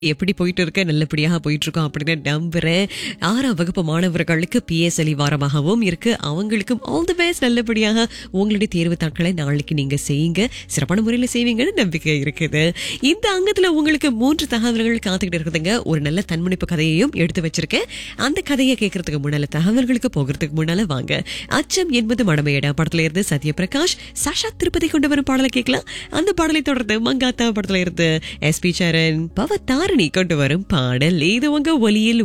எப்படி போயிட்டு இருக்க நல்லபடியாக போயிட்டு இருக்கோம் அப்படின்னு நம்புறேன் ஆறாம் வகுப்பு மாணவர்களுக்கு பிஎஸ்எல்இ வாரமாகவும் இருக்கு அவங்களுக்கும் ஆல் தி பெஸ்ட் நல்லபடியாக உங்களுடைய தேர்வு தாட்களை நாளைக்கு நீங்க செய்யுங்க சிறப்பான முறையில் செய்வீங்கன்னு நம்பிக்கை இருக்குது இந்த அங்கத்துல உங்களுக்கு மூன்று தகவல்கள் காத்துக்கிட்டு இருக்குதுங்க ஒரு நல்ல தன்முனைப்பு கதையையும் எடுத்து வச்சிருக்கேன் அந்த கதையை கேட்கறதுக்கு முன்னால தகவல்களுக்கு போகிறதுக்கு முன்னால வாங்க அச்சம் என்பது மடமையடா படத்துல இருந்து சத்யபிரகாஷ் சஷா திருப்பதி கொண்டு வரும் பாடலை கேட்கலாம் அந்த பாடலை தொடர்ந்து மங்காத்தா படத்துல இருந்து எஸ் பி சரண் பவ தாரணி கொண்டு வரும் பாடல் இது உங்க ஒலியில்